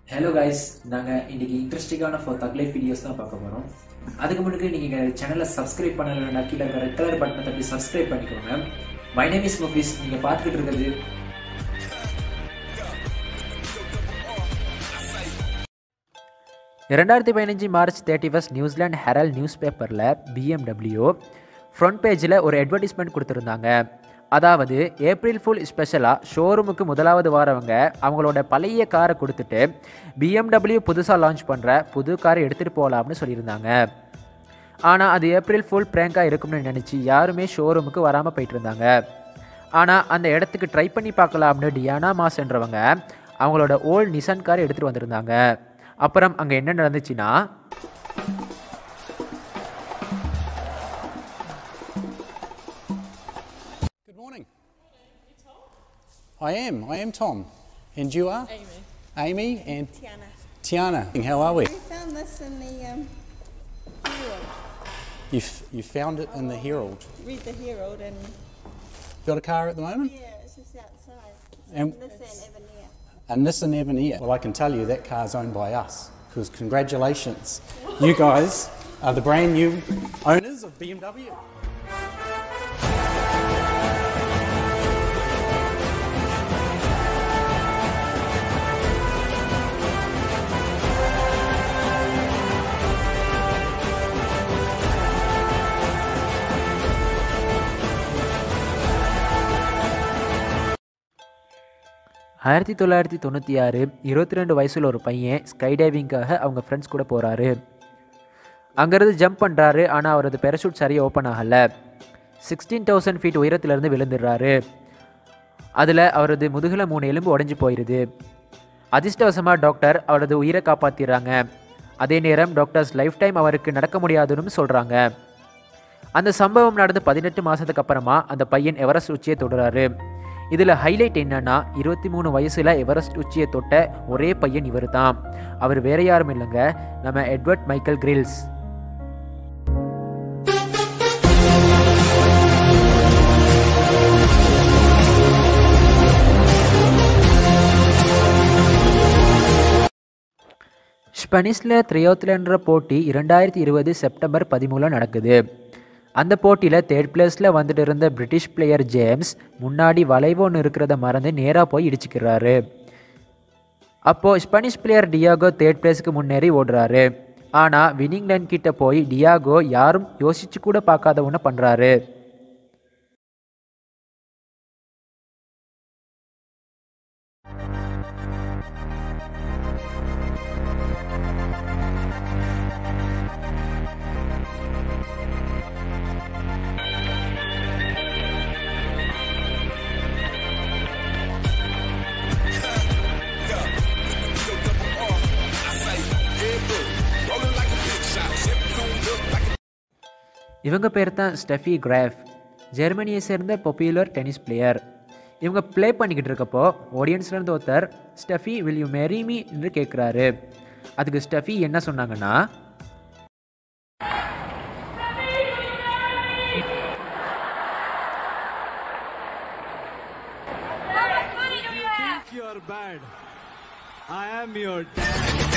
Hello guys நாங்கள் இன்னைக்கு இன்ட்ரெஸ்டிங்கான ஃபோர் தக்லைஃப் வீடியோஸ் தான் பார்க்க போகிறோம் அதுக்கு முன்னாடி நீங்கள் எங்கள் சேனலை சப்ஸ்கிரைப் பண்ணலைன்னா கீழே இருக்கிற ரெட் கலர் பட்டனை தட்டி சப்ஸ்கிரைப் பண்ணிக்கோங்க மை நேம் இஸ் முஃபிஸ் நீங்கள் பார்த்துக்கிட்டு இருக்கிறது இரண்டாயிரத்தி பதினஞ்சு March thirty first New Zealand Herald நியூஸ் பேப்பரில் பிஎம்டபிள்யூ ஃப்ரண்ட் பேஜில் ஒரு அட்வர்டைஸ்மெண்ட் கொடுத்துருந்தாங்க அதாவது ஏப்ரல் ஃபுல் ஸ்பெஷலாக ஷோரூமுக்கு முதலாவது வாரவங்க அவங்களோட பழைய காரை கொடுத்துட்டு பிஎம்டபிள்யூ புதுசாக லான்ச் பண்ணுற புது காரை எடுத்துகிட்டு போகலாம்னு சொல்லியிருந்தாங்க ஆனால் அது ஏப்ரல் ஃபுல் ப்ரேங்காக இருக்கும்னு நினச்சி யாருமே ஷோரூமுக்கு வராமல் போயிட்டு இருந்தாங்க ஆனால் அந்த இடத்துக்கு ட்ரை பண்ணி பார்க்கலாம்னு டியானா மாஸ்ன்றவங்க அவங்களோட ஓல்ட் நிசான் காரை எடுத்துகிட்டு வந்திருந்தாங்க அப்புறம் அங்கே என்ன நடந்துச்சுன்னா Good morning. I am. I am Tom. And you are? Amy. Amy and Tiana. Tiana. How are we? We found this in the um, Herald. You, f- you found it in the Herald. Read the Herald and Got a car at the moment? yeah, it's just outside. And This and Evania. a Nissan Avenir. Well, I can tell you that car's owned by us. Because congratulations. you guys are the brand new owners of BMW. ஆயிரத்தி தொள்ளாயிரத்தி தொண்ணூற்றி ஆறு இருபத்தி ரெண்டு வயசில் ஒரு பையன் sky டைவிங்காக அவங்க ஃப்ரெண்ட்ஸ் கூட போகிறாரு அங்கேருந்து ஜம்ப் பண்ணுறாரு ஆனால் அவரது பேரஷூட் சரியாக ஓப்பன் ஆகலை சிக்ஸ்டீன் தௌசண்ட் ஃபீட் உயரத்துலேருந்து விழுந்துடுறாரு அதில் அவரது முதுகில் மூணு எலும்பு உடைஞ்சு போயிடுது அதிர்ஷ்டவசமாக டாக்டர் அவரது உயிரை காப்பாற்றிடுறாங்க அதே நேரம் டாக்டர்ஸ் லைஃப் டைம் அவருக்கு நடக்க முடியாதுன்னு சொல்கிறாங்க அந்த சம்பவம் நடந்து பதினெட்டு மாதத்துக்கு அப்புறமா அந்த பையன் எவரெஸ்ட் உச்சியை தொடுறாரு இதில் ஹைலைட் என்னன்னா இருபத்தி மூணு வயசில் எவரெஸ்ட் உச்சியை தொட்ட ஒரே பையன் இவர் தான் அவர் வேற யாரும் இல்லைங்க நம்ம எட்வர்ட் மைக்கேல் கிரில்ஸ் ஸ்பெனிஷில் த்ரியோத்லன்ற போட்டி இரண்டாயிரத்தி இருபது செப்டம்பர் பதிமூணில் நடக்குது அந்த போட்டியில் தேர்ட் பிளேஸில் வந்துட்டு இருந்த பிரிட்டிஷ் பிளேயர் ஜேம்ஸ் முன்னாடி வளைவு ஒன்று இருக்கிறத மறந்து நேராக போய் இடிச்சுக்கிறாரு அப்போது ஸ்பானிஷ் பிளேயர் டியாகோ தேர்ட் பிளேஸுக்கு முன்னேறி ஓடுறாரு ஆனால் வினிங் லைன் கிட்ட போய் டியாகோ யாரும் யோசிச்சு கூட பார்க்காத ஒன்று பண்ணுறாரு இவங்க பேர் தான் ஸ்டெஃபி கிராஃப் ஜெர்மனியை சேர்ந்த பாப்புலர் டென்னிஸ் பிளேயர் இவங்க ப்ளே பண்ணிக்கிட்டு இருக்கப்போ ஆடியன்ஸ்லேருந்து ஒருத்தர் Steffi will you marry me என்று கேட்குறாரு அதுக்கு ஸ்டெஃபி என்ன சொன்னாங்கன்னா You think you're bad. I am your dad.